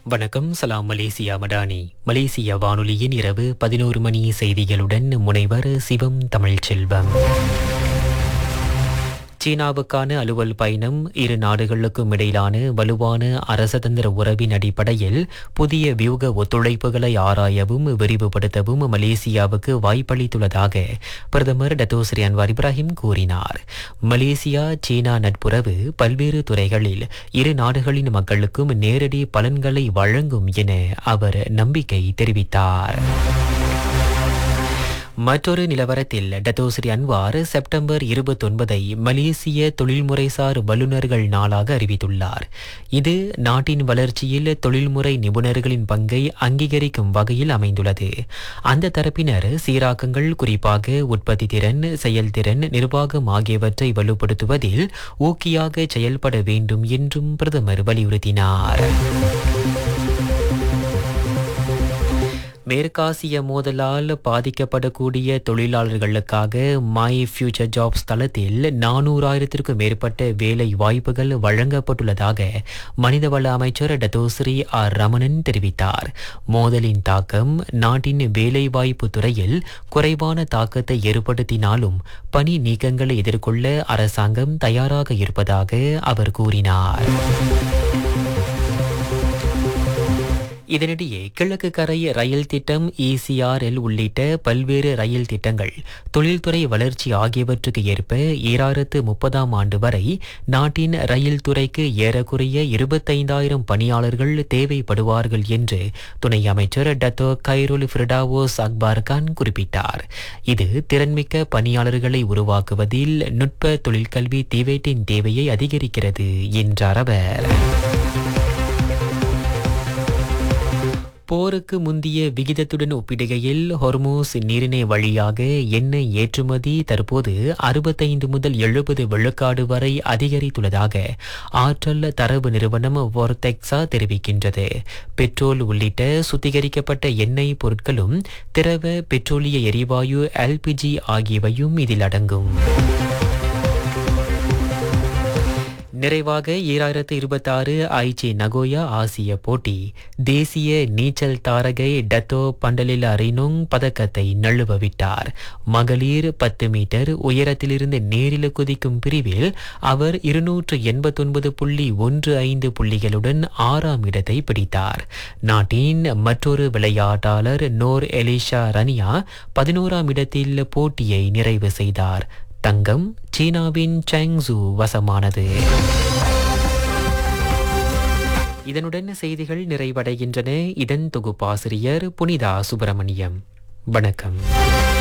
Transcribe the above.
வணக்கம் சலாம் Malaysia Madani Malaysia வானொலியின் இரவு பதினோரு மணி செய்திகளுடன் முனைவர் சிவம் தமிழ்ச்செல்வம் சீனாவுக்கான அலுவல் பயணம் இரு நாடுகளுக்கும் இடையிலான வலுவான அரசதந்திர உறவின் அடிப்படையில் புதிய வியூக ஒத்துழைப்புகளை ஆராயவும் விரிவுபடுத்தவும் மலேசியாவுக்கு வாய்ப்பளித்துள்ளதாக பிரதமர் டத்தோஸ்ரீ அன்வார் இப்ராஹிம் கூறினார் மலேசியா சீனா நட்புறவு பல்வேறு துறைகளில் இரு நாடுகளின் மக்களுக்கும் நேரடி பலன்களை வழங்கும் என அவர் நம்பிக்கை தெரிவித்தார் மற்றொரு நிலவரத்தில் டத்தோஸ்ரீ அன்வார் செப்டம்பர் இருபத்தொன்பதை மலேசிய தொழில்முறைசார் வல்லுநர்கள் நாளாக அறிவித்துள்ளார் இது நாட்டின் வளர்ச்சியில் தொழில்முறை நிபுணர்களின் பங்கை அங்கீகரிக்கும் வகையில் அமைந்துள்ளது அந்த தரப்பினர் சீராக்கங்கள் குறிப்பாக உற்பத்தி திறன் செயல்திறன் நிர்வாகம் ஆகியவற்றை வலுப்படுத்துவதில் ஊக்கியாக செயல்பட வேண்டும் என்றும் பிரதமர் வலியுறுத்தினார் மேற்காசிய மோதலால் பாதிக்கப்படக்கூடிய தொழிலாளர்களுக்காக மை ஃபியூச்சர் ஜாப்ஸ் தளத்தில் நானூறாயிரத்திற்கும் மேற்பட்ட வேலை வாய்ப்புகள் வழங்கப்பட்டுள்ளதாக மனிதவள அமைச்சர் டத்தோஸ்ரீ ஆர் ரமணன் தெரிவித்தார் மோதலின் தாக்கம் நாட்டின் வேலைவாய்ப்பு துறையில் குறைவான தாக்கத்தை ஏற்படுத்தினாலும் பணி நீக்கங்களை எதிர்கொள்ள அரசாங்கம் தயாராக இருப்பதாக அவர் கூறினார் இதனிடையே கிழக்கு கரை ரயில் திட்டம் இசிஆர்எல் உள்ளிட்ட பல்வேறு ரயில் திட்டங்கள் தொழில்துறை வளர்ச்சி ஆகியவற்றுக்கு ஏற்ப ஈராயிரத்து முப்பதாம் ஆண்டு வரை நாட்டின் ரயில் துறைக்கு ஏறக்குறைய இருபத்தைந்தாயிரம் பணியாளர்கள் தேவைப்படுவார்கள் என்று துணை அமைச்சர் டத்தோ கைருல் ஃபிரடாவோஸ் அக்பார் கான் குறிப்பிட்டார் இது திறன்மிக்க பணியாளர்களை உருவாக்குவதில் நுட்ப தொழிற்கல்வி தீவேட்டின் தேவையை அதிகரிக்கிறது என்றார் அவர் போருக்கு முந்திய விகிதத்துடன் ஒப்பிடுகையில் ஹொர்மோஸ் நீரிணை வழியாக எண்ணெய் ஏற்றுமதி தற்போது அறுபத்தைந்து முதல் எழுபது விழுக்காடு வரை அதிகரித்துள்ளதாக ஆற்றல் தரவு நிறுவனம் வொர்தெக்ஸா தெரிவிக்கின்றது பெட்ரோல் உள்ளிட்ட சுத்திகரிக்கப்பட்ட எண்ணெய் பொருட்களும் திரவ பெட்ரோலிய எரிவாயு எல்பிஜி ஆகியவையும் இதில் அடங்கும் நிறைவாக ஈராயிரத்து இருபத்தாறு ஐச்சி நகோயா ஆசிய போட்டி தேசிய நீச்சல் தாரகை டத்தோ பண்டலில் அரினோங் பதக்கத்தை நழுவ விட்டார் மகளிர் பத்து மீட்டர் உயரத்திலிருந்து நேரில் குதிக்கும் பிரிவில் அவர் இருநூற்று எண்பத்தொன்பது புள்ளி ஒன்று ஐந்து புள்ளிகளுடன் ஆறாம் இடத்தை பிடித்தார் நாட்டின் மற்றொரு விளையாட்டாளர் நோர் எலிஷா ரனியா பதினோராம் இடத்தில் போட்டியை நிறைவு செய்தார் தங்கம் சீனாவின் சாங்ஸு வசமானது இதனுடன் செய்திகள் நிறைவடைகின்றன இதன் தொகுப்பாசிரியர் புனிதா சுப்பிரமணியம் வணக்கம்